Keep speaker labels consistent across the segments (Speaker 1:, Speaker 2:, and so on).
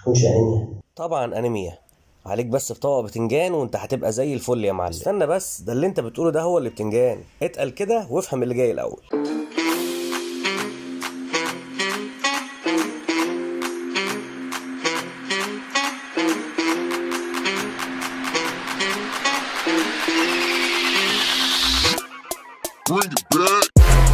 Speaker 1: تكونش انيميا
Speaker 2: طبعا انيميا عليك بس بطبق بتنجان وانت هتبقى زي الفل يا معلم استنى بس ده اللي انت بتقوله ده هو اللي بتنجان اتقل كده وافهم اللي جاي الاول
Speaker 3: Bring it back.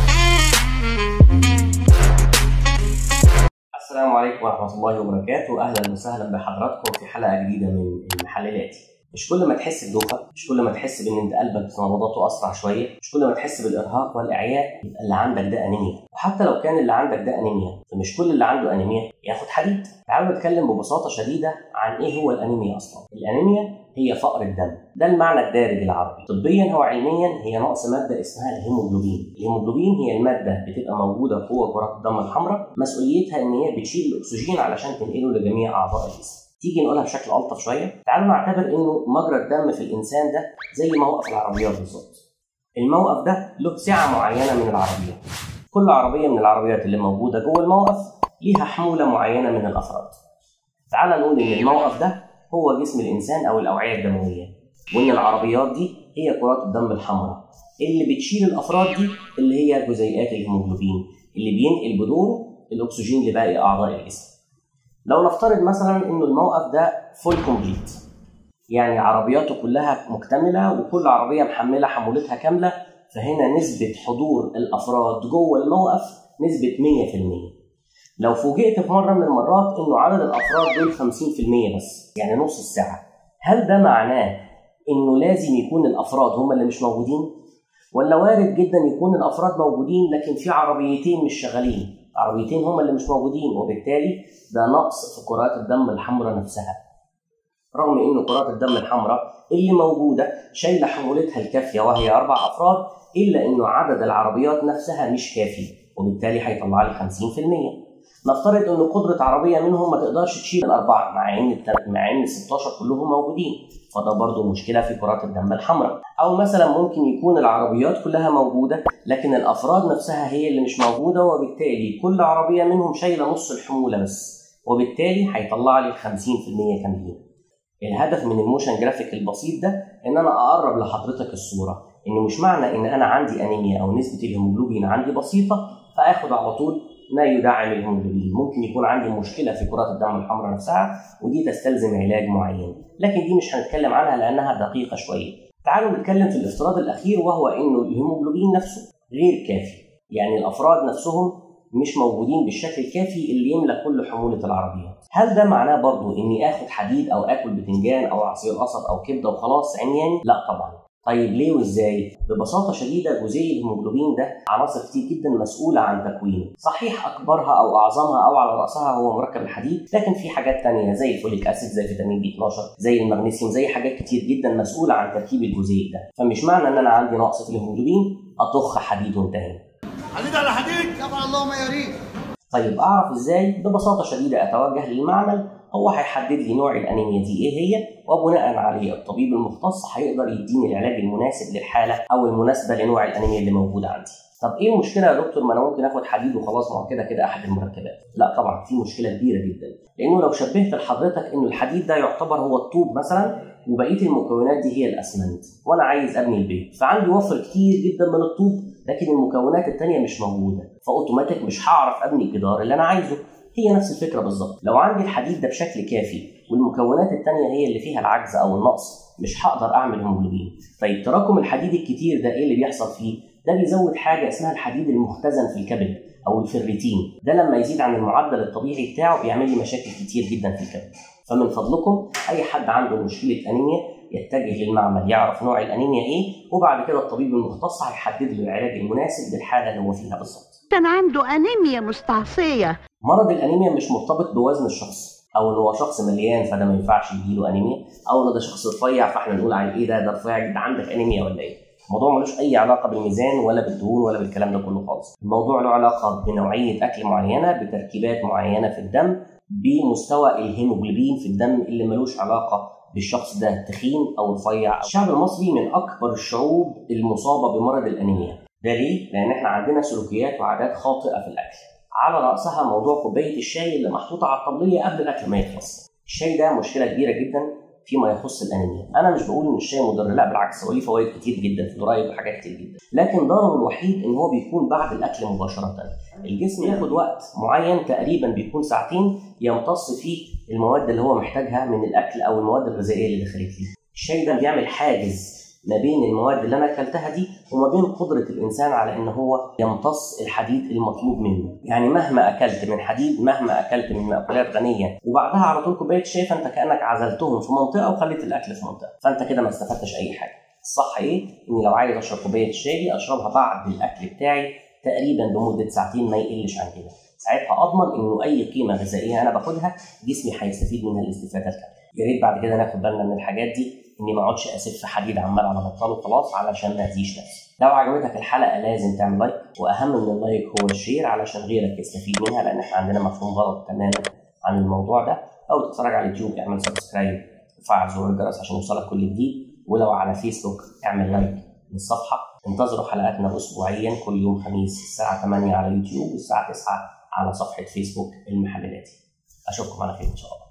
Speaker 1: السلام عليكم ورحمة الله وبركاته أهلا وسهلا بحضراتكم في حلقة جديدة من المحللات مش كل ما تحس بدوخة مش كل ما تحس بان انت قلبك نبضاته اسرع شويه مش كل ما تحس بالارهاق والاعياء يبقى اللي عندك ده انيميا وحتى لو كان اللي عندك ده انيميا فمش كل اللي عنده انيميا ياخد حديد تعالوا نتكلم ببساطه شديده عن ايه هو الانيميا اصلا الانيميا هي فقر الدم ده المعنى الدارج العربي طبيا هو علميا هي نقص ماده اسمها الهيموجلوبين الهيموجلوبين هي الماده بتبقى موجوده جوه كرات الدم الحمراء مسؤوليتها ان هي بتشيل الاكسجين علشان تنقله لجميع اعضاء الجسم تيجي نقولها بشكل الطف شويه تعالوا نعتبر انه مجرى الدم في الانسان ده زي موقف العربيات بالظبط الموقف ده له سعه معينه من العربيات كل عربيه من العربيات اللي موجوده جوه الموقف ليها حموله معينه من الافراد تعال نقول ان الموقف ده هو جسم الانسان او الاوعيه الدمويه وان العربيات دي هي كرات الدم الحمراء اللي بتشيل الافراد دي اللي هي جزيئات الهيموجلوبين اللي بينقل بدوره الاكسجين لباقي اعضاء الجسم لو نفترض مثلا انه الموقف ده فول كومبليت يعني عربياته كلها مكتمله وكل عربيه محمله حمولتها كامله فهنا نسبه حضور الافراد جوه الموقف نسبه 100% لو فوجئت في مره من المرات انه عدد الافراد دول 50% بس يعني نص الساعه هل ده معناه انه لازم يكون الافراد هم اللي مش موجودين ولا وارد جدا يكون الافراد موجودين لكن في عربيتين مش شغالين عربيتين هم اللي مش موجودين وبالتالي ده نقص في كرات الدم الحمراء نفسها رغم ان كرات الدم الحمراء اللي موجوده شايله حمولتها الكافيه وهي اربع افراد الا انه عدد العربيات نفسها مش كافي وبالتالي هيطلع لي 50% نفترض ان قدره عربيه منهم ما تقدرش تشيل الاربعه مع ان الت- مع ان ال 16 كلهم موجودين فده برضه مشكله في كرات الدم الحمراء او مثلا ممكن يكون العربيات كلها موجوده لكن الافراد نفسها هي اللي مش موجوده وبالتالي كل عربيه منهم شايله نص الحموله بس وبالتالي هيطلع لي 50% كاملين الهدف من الموشن جرافيك البسيط ده ان انا اقرب لحضرتك الصوره انه مش معنى ان انا عندي انيميا او نسبه الهيموجلوبين عندي بسيطه فاخد على طول ما يدعم الهيموجلوبين ممكن يكون عندي مشكله في كرات الدم الحمراء نفسها ودي تستلزم علاج معين لكن دي مش هنتكلم عنها لانها دقيقه شويه تعالوا نتكلم في الافتراض الاخير وهو انه الهيموجلوبين نفسه غير كافي يعني الافراد نفسهم مش موجودين بالشكل الكافي اللي يملى كل حمولة العربيات هل ده معناه برضو اني اخد حديد او اكل بتنجان او عصير قصب او كبده وخلاص عمياني لا طبعا طيب ليه وازاي؟ ببساطة شديدة جزيء الهيموجلوبين ده عناصر كتير جدا مسؤولة عن تكوينه، صحيح أكبرها أو أعظمها أو على رأسها هو مركب الحديد، لكن في حاجات تانية زي الفوليك أسيد زي فيتامين بي 12 زي المغنيسيوم زي حاجات كتير جدا مسؤولة عن تركيب الجزيء ده، فمش معنى إن أنا عندي نقص في الهيموجلوبين أطخ حديد وانتهينا.
Speaker 3: حديد على حديد
Speaker 4: طبعا اللهم يا ريت
Speaker 1: طيب اعرف ازاي ببساطه شديده اتوجه للمعمل هو هيحدد لي نوع الانيميا دي ايه هي وبناء عليه الطبيب المختص هيقدر يديني العلاج المناسب للحاله او المناسبه لنوع الانيميا اللي موجوده عندي طب ايه المشكله يا دكتور ما انا ممكن اخد حديد وخلاص ما هو كده كده احد المركبات لا طبعا في مشكله كبيره جدا لانه لو شبهت لحضرتك انه الحديد ده يعتبر هو الطوب مثلا وبقيه المكونات دي هي الاسمنت وانا عايز ابني البيت فعندي وفر كتير جدا من الطوب لكن المكونات التانية مش موجودة فأوتوماتيك مش هعرف أبني الجدار اللي أنا عايزه هي نفس الفكرة بالظبط لو عندي الحديد ده بشكل كافي والمكونات التانية هي اللي فيها العجز أو النقص مش هقدر أعمل هيموجلوبين طيب تراكم الحديد الكتير ده إيه اللي بيحصل فيه؟ ده بيزود حاجة اسمها الحديد المختزن في الكبد أو الفريتين ده لما يزيد عن المعدل الطبيعي بتاعه بيعمل لي مشاكل كتير جدا في الكبد فمن فضلكم أي حد عنده مشكلة أنيميا يتجه للمعمل يعرف نوع الانيميا ايه وبعد كده الطبيب المختص هيحدد له العلاج المناسب للحاله اللي هو فيها بالظبط.
Speaker 5: كان عنده أنيميا مستعصية
Speaker 1: مرض الانيميا مش مرتبط بوزن الشخص او ان هو شخص مليان فده ما ينفعش يجيله انيميا او ان ده شخص رفيع فاحنا نقول عليه ايه ده ده رفيع ده عندك انيميا ولا ايه؟ الموضوع ملوش اي علاقه بالميزان ولا بالدهون ولا بالكلام ده كله خالص. الموضوع له علاقه بنوعيه اكل معينه بتركيبات معينه في الدم بمستوى الهيموجلوبين في الدم اللي ملوش علاقه بالشخص ده تخين او رفيع الشعب المصري من اكبر الشعوب المصابه بمرض الانيميا ده ليه؟ لان احنا عندنا سلوكيات وعادات خاطئه في الاكل على راسها موضوع كوبايه الشاي اللي محطوطه على الطبليه قبل الاكل ما يخلص الشاي ده مشكله كبيره جدا فيما يخص الانيميا انا مش بقول ان الشاي مضر لا بالعكس هو ليه فوائد كتير جدا فلورايد وحاجات كتير جدا لكن ضرره الوحيد ان هو بيكون بعد الاكل مباشره الجسم ياخد وقت معين تقريبا بيكون ساعتين يمتص فيه المواد اللي هو محتاجها من الاكل او المواد الغذائيه اللي دخلت فيه الشاي ده بيعمل حاجز ما بين المواد اللي انا اكلتها دي وما بين قدره الانسان على ان هو يمتص الحديد المطلوب منه يعني مهما اكلت من حديد مهما اكلت من مأكولات غنيه وبعدها على طول كوبايه شاي فانت كانك عزلتهم في منطقه وخليت الاكل في منطقه فانت كده ما استفدتش اي حاجه الصح ايه اني لو عايز اشرب كوبايه الشاي دي اشربها بعد الاكل بتاعي تقريبا لمده ساعتين ما يقلش عن كده ساعتها اضمن انه اي قيمه غذائيه انا باخدها جسمي هيستفيد منها الاستفاده الكامله يا ريت بعد كده ناخد بالنا من الحاجات دي اني ما اقعدش اسف حديد عمال على بطال وخلاص علشان ما اذيش نفسي لو عجبتك الحلقه لازم تعمل لايك واهم من اللايك هو الشير علشان غيرك يستفيد منها لان احنا عندنا مفهوم غلط تماما عن الموضوع ده او تتفرج على اليوتيوب اعمل سبسكرايب وفعل زر الجرس عشان يوصلك كل جديد ولو على فيسبوك اعمل لايك للصفحه انتظروا حلقاتنا اسبوعيا كل يوم خميس الساعه 8 على يوتيوب والساعه 9 على صفحه فيسبوك المحللاتي اشوفكم على خير ان شاء الله